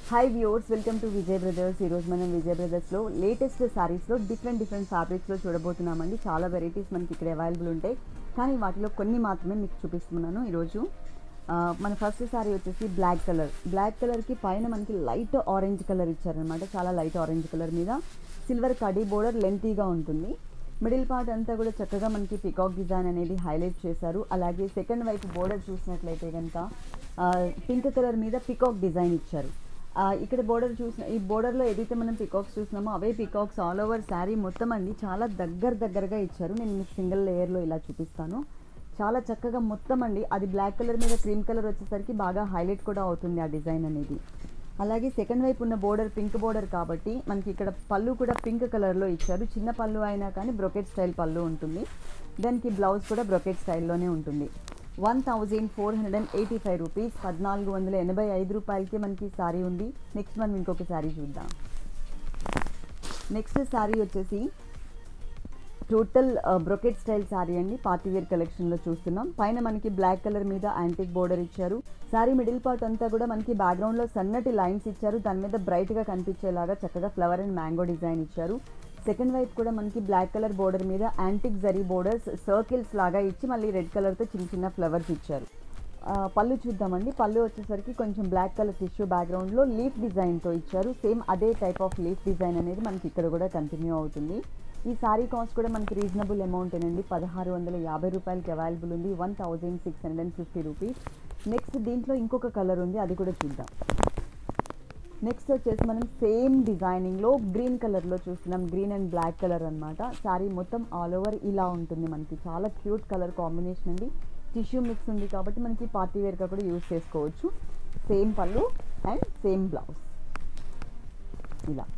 hi viewers welcome to Vijay brothers ఈరోజు మనం విజయ్ బ్రదర్స్లో లేటెస్ట్ శారీస్లో డిఫరెంట్ డిఫరెంట్ ఫ్యాబ్రిక్స్లో చూడబోతున్నామండి చాలా వెరైటీస్ మనకి ఇక్కడ అవైలబుల్ ఉంటాయి కానీ వాటిలో కొన్ని మాత్రమే మీకు చూపిస్తున్నాను ఈరోజు ఆ, మన ఫస్ట్ శారీ వచ్చేసి బ్లాక్ కలర్ బ్లాక్ కలర్కి పైన మనకి లైట్ ఆరెంజ్ కలర్ ఇచ్చారనమాట చాలా లైట్ ఆరెంజ్ కలర్ మీద సిల్వర్ కడీ బోర్డర్ లెంతీగా ఉంటుంది మిడిల్ పార్ట్ అంతా కూడా చక్కగా మనకి పికాక్ డిజైన్ అనేది హైలైట్ చేశారు అలాగే సెకండ్ వైపు బోర్డర్ చూసినట్లయితే కనుక పింక్ కలర్ మీద పికాక్ డిజైన్ ఇచ్చారు ఆ, ఇక్కడ బోర్డర్ చూసిన ఈ బోర్డర్లో ఏదైతే మనం పికాక్స్ చూసినామో అవే పికాక్స్ ఆల్ ఓవర్ శారీ మొత్తం అండి చాలా దగ్గర దగ్గరగా ఇచ్చారు నేను మీకు సింగిల్ లేయర్లో ఇలా చూపిస్తాను చాలా చక్కగా మొత్తం అండి అది బ్లాక్ కలర్ మీద క్రీమ్ కలర్ వచ్చేసరికి బాగా హైలైట్ కూడా అవుతుంది ఆ డిజైన్ అనేది అలాగే సెకండ్ వైపు ఉన్న బోర్డర్ పింక్ బోర్డర్ కాబట్టి మనకి ఇక్కడ పళ్ళు కూడా పింక్ కలర్లో ఇచ్చారు చిన్న పళ్ళు అయినా కానీ బ్రొకెట్ స్టైల్ పళ్ళు ఉంటుంది దానికి బ్లౌజ్ కూడా బ్రొకెట్ స్టైల్లోనే ఉంటుంది one thousand four hundred and eighty five rupees పద్నాలుగు వందల ఎనభై ఐదు రూపాయలకి మనకి శారీ ఉంది నెక్స్ట్ మనం ఇంకొక శారీ చూద్దాం నెక్స్ట్ శారీ వచ్చేసి టోటల్ బ్రొకెట్ స్టైల్ శారీ అండి పార్టీ వేర్ కలెక్షన్లో చూస్తున్నాం పైన మనకి బ్లాక్ కలర్ మీద యాంటిక్ బోర్డర్ ఇచ్చారు శారీ మిడిల్ పార్ట్ అంతా కూడా మనకి బ్యాక్గ్రౌండ్లో సన్నటి లైన్స్ ఇచ్చారు దాని మీద బ్రైట్గా కనిపించేలాగా చక్కగా ఫ్లవర్ అండ్ మ్యాంగో డిజైన్ ఇచ్చారు సెకండ్ వైపు కూడా మనకి బ్లాక్ కలర్ బోర్డర్ మీద యాంటిక్ జరీ బోర్డర్స్ సర్కిల్స్ లాగా ఇచ్చి మళ్ళీ రెడ్ కలర్తో చిన్న చిన్న ఫ్లవర్స్ ఇచ్చారు ఆ, పళ్ళు చూద్దామండి పళ్ళు వచ్చేసరికి కొంచెం బ్లాక్ కలర్ టిష్యూ బ్యాక్గ్రౌండ్లో లీఫ్ డిజైన్తో ఇచ్చారు సేమ్ అదే టైప్ ఆఫ్ లీఫ్ డిజైన్ అనేది మనకి ఇక్కడ కూడా కంటిన్యూ అవుతుంది ఈ సారీ కాస్ట్ కూడా మనకి రీజనబుల్ అమౌంట్ అండి పదహారు వందల యాభై రూపాయలకి అవైలబుల్ ఉంది one thousand six hundred and fifty rupees next దీంట్లో ఇంకొక కలర్ ఉంది అది కూడా చూద్దాం నెక్స్ట్ వచ్చేసి మనం సేమ్ డిజైనింగ్లో గ్రీన్ కలర్లో చూస్తున్నాం గ్రీన్ అండ్ బ్లాక్ కలర్ అన్నమాట శారీ మొత్తం ఆల్ ఓవర్ ఇలా ఉంటుంది మనకి చాలా క్యూట్ కలర్ కాంబినేషన్ అండి టిష్యూ మిక్స్ ఉంది కాబట్టి మనకి పార్టీ వేర్గా కూడా యూస్ చేసుకోవచ్చు same pallu and same blouse ఇలా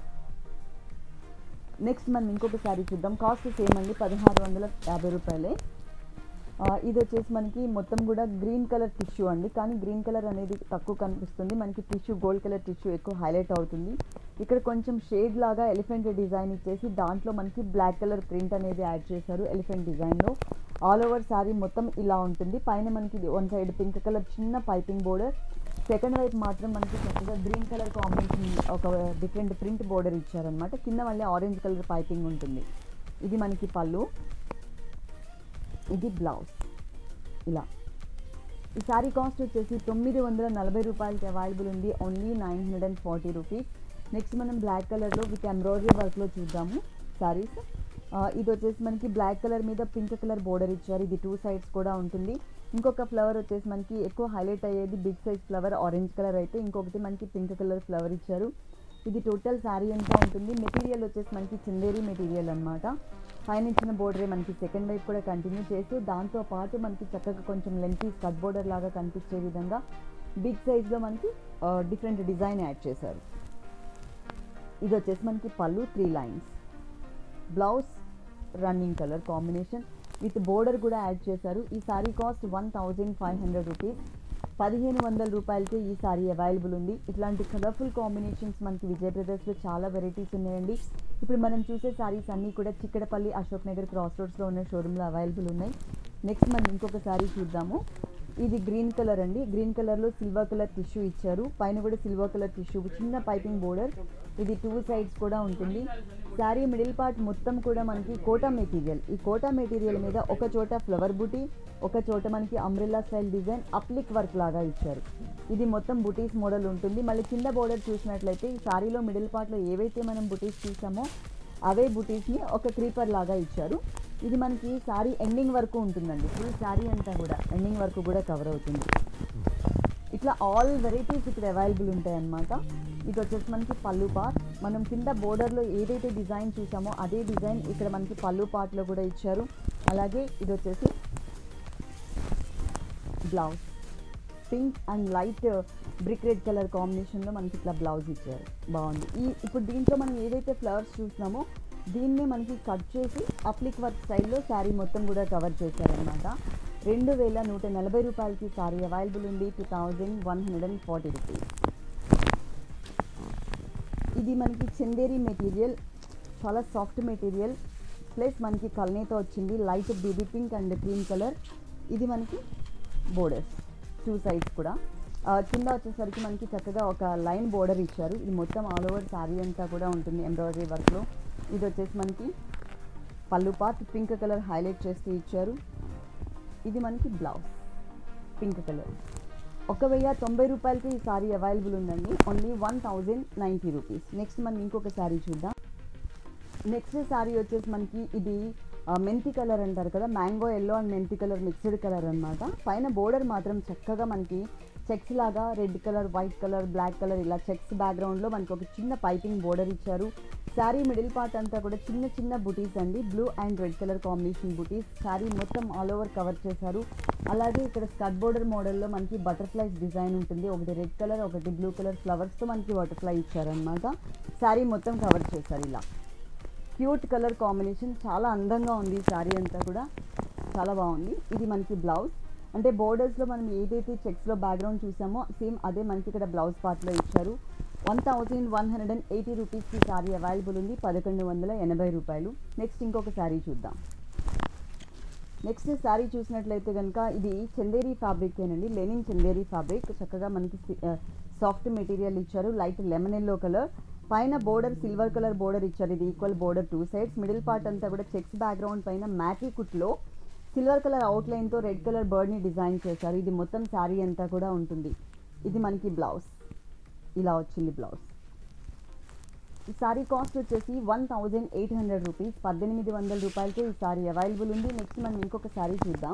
నెక్స్ట్ మనం ఇంకొక శారీ చూద్దాం కాస్ట్ సేమ్ అండి పదహారు వందల యాభై రూపాయలే ఆ, ఇది వచ్చేసి మనకి మొత్తం కూడా గ్రీన్ కలర్ టిష్యూ అండి కానీ గ్రీన్ కలర్ అనేది తక్కువ కనిపిస్తుంది మనకి టిష్యూ గోల్డ్ కలర్ టిష్యూ ఎక్కువ హైలైట్ అవుతుంది ఇక్కడ కొంచెం షేడ్ లాగా ఎలిఫెంట్ డిజైన్ ఇచ్చేసి దాంట్లో మనకి బ్లాక్ కలర్ ప్రింట్ అనేది యాడ్ చేశారు ఎలిఫెంట్ డిజైన్లో ఆల్ ఓవర్ శారీ మొత్తం ఇలా ఉంటుంది పైన మనకి వన్ సైడ్ పింక్ కలర్ చిన్న పైపింగ్ బోర్డర్ సెకండ్ వైపు మాత్రం మనకి చక్కగా గ్రీన్ కలర్ కాంబినేషన్ ఒక డిఫరెంట్ ప్రింట్ బోర్డర్ ఇచ్చారనమాట కింద మళ్ళీ ఆరెంజ్ కలర్ పైపింగ్ ఉంటుంది ఇది మనకి పళ్ళు ఇది బ్లౌజ్ ఇలా ఈ శారీ కాస్ట్ వచ్చేసి తొమ్మిది వందల నలభై రూపాయలకి అవైలబుల్ ఉంది only nine hundred and forty rupees next మనం బ్లాక్ కలర్లో విత్ ఎంబ్రాయిడరీ వర్క్లో చూద్దాము శారీస్ ఇది వచ్చేసి మనకి బ్లాక్ కలర్ మీద పింక్ కలర్ బోర్డర్ ఇచ్చారు ఇది టూ సైడ్స్ కూడా ఉంటుంది ఇంకొక ఫ్లవర్ వచ్చేసి మనకి ఎక్కువ హైలైట్ అయ్యేది big size flower orange colour అయితే ఇంకొకటి మనకి పింక్ కలర్ ఫ్లవర్ ఇచ్చారు ఇది టోటల్ శారీ ఎంత ఉంటుంది మెటీరియల్ వచ్చేసి మనకి చిందేరి మెటీరియల్ అనమాట పైన ఇచ్చిన బోర్డరే మనకి సెకండ్ వైపు కూడా కంటిన్యూ చేస్తూ దాంతో పాటు మనకి చక్కగా కొంచెం లెంతీ కట్ బోర్డర్ లాగా కనిపించే విధంగా బిగ్ సైజ్లో మనకి డిఫరెంట్ డిజైన్ యాడ్ చేశారు ఇది వచ్చేసి మనకి pallu three lines blouse running colour combination with border కూడా యాడ్ చేశారు ఈ sari cost one thousand five hundred rupees పదిహేను వందల రూపాయలకి ఈ సారీ అవైలబుల్ ఉంది ఇట్లాంటి కలర్ఫుల్ కాంబినేషన్స్ మనకి విజయ్ బ్రదర్స్లో చాలా వెరైటీస్ ఉన్నాయండి ఇప్పుడు మనం చూసే సారీస్ అన్నీ కూడా చిక్కడపల్లి అశోక్ నగర్ క్రాస్ రోడ్స్లో ఉన్న షోరూంలో అవైలబుల్ ఉన్నాయి నెక్స్ట్ మనం ఇంకొక సారీ చూద్దాము ఇది గ్రీన్ కలర్ అండి గ్రీన్ కలర్లో సిల్వర్ కలర్ టిష్యూ ఇచ్చారు పైన కూడా సిల్వర్ కలర్ టిష్యూ చిన్న పైపింగ్ బోర్డర్ ఇది టూ సైడ్స్ కూడా ఉంటుంది శారీ మిడిల్ పార్ట్ మొత్తం కూడా మనకి కోటా మెటీరియల్ ఈ కోటా మెటీరియల్ మీద ఒక చోట ఫ్లవర్ బుటీ ఒక చోట మనకి umbrella style design applique work లాగా ఇచ్చారు ఇది మొత్తం బుటీస్ మోడల్ ఉంటుంది మళ్ళీ కింద బోర్డర్ చూసినట్లయితే ఈ శారీలో మిడిల్ పార్ట్లో ఏవైతే మనం బుటీస్ చూసామో అవే బుటీస్ని ఒక క్రీపర్ లాగా ఇచ్చారు ఇది మనకి శారీ ఎండింగ్ వరకు ఉంటుందండి ఫుల్ శారీ అంతా కూడా ఎండింగ్ వరకు కూడా కవర్ అవుతుంది ఇట్లా ఆల్ వెరైటీస్ ఇక్కడ అవైలబుల్ ఉంటాయి అన్నమాట ఇది వచ్చేసి మనకి పళ్ళు పార్ట్ మనం కింద బోర్డర్లో ఏదైతే డిజైన్ చూసామో అదే డిజైన్ ఇక్కడ మనకి పళ్ళు పార్ట్లో కూడా ఇచ్చారు అలాగే ఇది వచ్చేసి blouse pink and light brick red colour కాంబినేషన్లో మనకి ఇట్లా బ్లౌజ్ ఇచ్చారు బాగుంది ఈ ఇప్పుడు దీంట్లో మనం ఏదైతే ఫ్లవర్స్ చూసినామో దీన్ని మనకి కట్ చేసి అప్లిక్ వర్క్ స్టైల్లో శారీ మొత్తం కూడా కవర్ చేశారనమాట రెండు వేల నూట నలభై రూపాయలకి శారీ అవైలబుల్ ఉంది two thousand one hundred and forty rupees ఇది మనకి చందేరి మెటీరియల్ చాలా సాఫ్ట్ మెటీరియల్ ప్లస్ మనకి కల్నేతో వచ్చింది light baby pink and cream colour ఇది మనకి బోర్డర్స్ టూ సైడ్స్ కూడా ఆ, కింద వచ్చేసరికి మనకి చక్కగా ఒక లైన్ బోర్డర్ ఇచ్చారు ఇది మొత్తం ఆల్ ఓవర్ శారీ అంతా కూడా ఉంటుంది ఎంబ్రాయిడరీ వర్క్లో ఇది వచ్చేసి మనకి పళ్ళు పార్ట్ పింక్ కలర్ హైలైట్ చేస్తూ ఇచ్చారు ఇది మనకి బ్లౌజ్ పింక్ కలర్ ఒక వెయ్యి తొంభై రూపాయలకి ఈ సారీ అవైలబుల్ ఉందండి only one thousand ninety rupees next మనం ఇంకొక శారీ చూద్దాం నెక్స్ట్ శారీ వచ్చేసి మనకి ఇది ఆ, మెంతి కలర్ అంటారు కదా మ్యాంగో ఎల్లో అండ్ మెంతి కలర్ మిక్స్డ్ కలర్ అన్నమాట పైన బోర్డర్ మాత్రం చక్కగా మనకి చెక్స్ లాగా red colour white colour black colour ఇలా చెక్స్ బ్యాక్గ్రౌండ్లో మనకి ఒక చిన్న పైపింగ్ బోర్డర్ ఇచ్చారు శారీ మిడిల్ పార్ట్ అంతా కూడా చిన్న చిన్న బుటీస్ అండి blue and red colour combination butis sari మొత్తం ఆల్ ఓవర్ కవర్ చేశారు అలాగే ఇక్కడ స్కట్ బోర్డర్ మోడల్లో మనకి బటర్ఫ్లైస్ డిజైన్ ఉంటుంది ఒకటి రెడ్ కలర్ ఒకటి బ్లూ కలర్ ఫ్లవర్స్తో మనకి బటర్ఫ్లై ఇచ్చారనమాట శారీ మొత్తం కవర్ చేశారు ఇలా క్యూట్ కలర్ కాంబినేషన్ చాలా అందంగా ఉంది ఈ శారీ అంతా కూడా చాలా బాగుంది ఇది మనకి బ్లౌజ్ అంటే బోర్డర్స్లో మనం ఏదైతే చెక్స్లో బ్యాక్గ్రౌండ్ చూసామో సేమ్ అదే మనకి ఇక్కడ బ్లౌజ్ పార్ట్లో ఇచ్చారు one thousand one hundred and eighty రూపీస్కి శారీ అవైలబుల్ ఉంది పదకొండు వందల ఎనభై రూపాయలు నెక్స్ట్ ఇంకొక శారీ చూద్దాం నెక్స్ట్ శారీ చూసినట్లయితే కనుక ఇది చందేరి ఫ్యాబ్రిక్ ఏనండి లెనిన్ చందేరి ఫ్యాబ్రిక్ చక్కగా మనకి సాఫ్ట్ మెటీరియల్ ఇచ్చారు లైట్ లెమన్ ఎల్లో కలర్ పైన బోర్డర్ సిల్వర్ కలర్ బోర్డర్ ఇచ్చారు ఇది equal border two sides middle part అంతా కూడా చెక్స్ బ్యాక్గ్రౌండ్ పైన మ్యాటీ కుట్లో సిల్వర్ కలర్ అవుట్లైన్తో రెడ్ కలర్ బర్డ్ని డిజైన్ చేశారు ఇది మొత్తం శారీ అంతా కూడా ఉంటుంది ఇది మనకి బ్లౌజ్ ఇలా వచ్చింది బ్లౌజ్ ఈ సారీ కాస్ట్ వచ్చేసి one thousand eight hundred rupees పద్దెనిమిది వందల రూపాయలకే ఈ సారీ అవైలబుల్ ఉంది నెక్స్ట్ మనం ఇంకొక సారీ చూద్దాం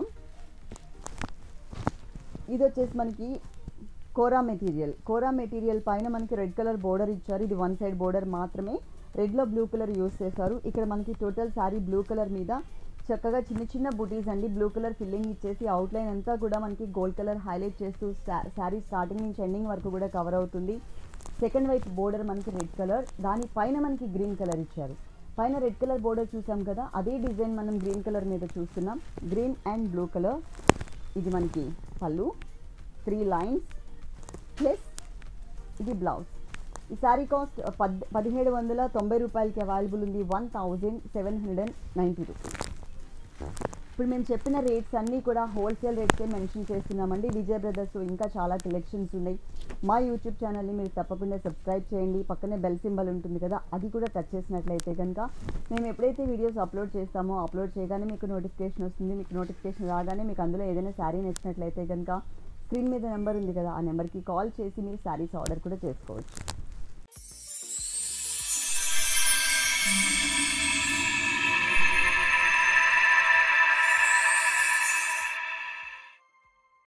ఇది వచ్చేసి మనకి కోరా మెటీరియల్ కోరా మెటీరియల్ పైన మనకి రెడ్ కలర్ బోర్డర్ ఇచ్చారు ఇది వన్ సైడ్ బోర్డర్ మాత్రమే రెడ్లో బ్లూ కలర్ యూస్ చేశారు ఇక్కడ మనకి టోటల్ శారీ బ్లూ కలర్ మీద చక్కగా చిన్న చిన్న బుటీస్ అండి బ్లూ కలర్ ఫిల్లింగ్ ఇచ్చేసి అవుట్లైన్ అంతా కూడా మనకి గోల్డ్ కలర్ హైలైట్ చేస్తూ శారీ స్టార్టింగ్ నుంచి ఎండింగ్ వరకు కూడా కవర్ అవుతుంది సెకండ్ వైపు బోర్డర్ మనకి రెడ్ కలర్ దాని పైన మనకి గ్రీన్ కలర్ ఇచ్చారు పైన రెడ్ కలర్ బోర్డర్ చూసాం కదా అదే డిజైన్ మనం గ్రీన్ కలర్ మీద చూస్తున్నాం గ్రీన్ అండ్ బ్లూ కలర్ ఇది మనకి పళ్ళు త్రీ లైన్స్ ప్లస్ ఇది బ్లౌజ్ ఈ శారీ కాస్ట్ పద్ పదిహేడు వందల తొంభై రూపాయలకి అవైలబుల్ ఉంది one thousand seven hundred and ninety rupees ఇప్పుడు మేము చెప్పిన రేట్స్ అన్నీ కూడా హోల్సేల్ రేట్సే మెన్షన్ చేస్తున్నామండి విజయ్ బ్రదర్స్ ఇంకా చాలా కలెక్షన్స్ ఉన్నాయి మా యూట్యూబ్ ఛానల్ని మీరు తప్పకుండా సబ్స్క్రైబ్ చేయండి పక్కనే బెల్ సింబల్ ఉంటుంది కదా అది కూడా టచ్ చేసినట్లయితే కనుక మేము ఎప్పుడైతే వీడియోస్ అప్లోడ్ చేస్తామో అప్లోడ్ చేయగానే మీకు నోటిఫికేషన్ వస్తుంది మీకు నోటిఫికేషన్ రాగానే మీకు అందులో ఏదైనా శారీ నచ్చినట్లయితే కనుక స్క్రీన్ మీద నెంబర్ ఉంది కదా ఆ నెంబర్కి కాల్ చేసి మీరు శారీస్ ఆర్డర్ కూడా చేసుకోవచ్చు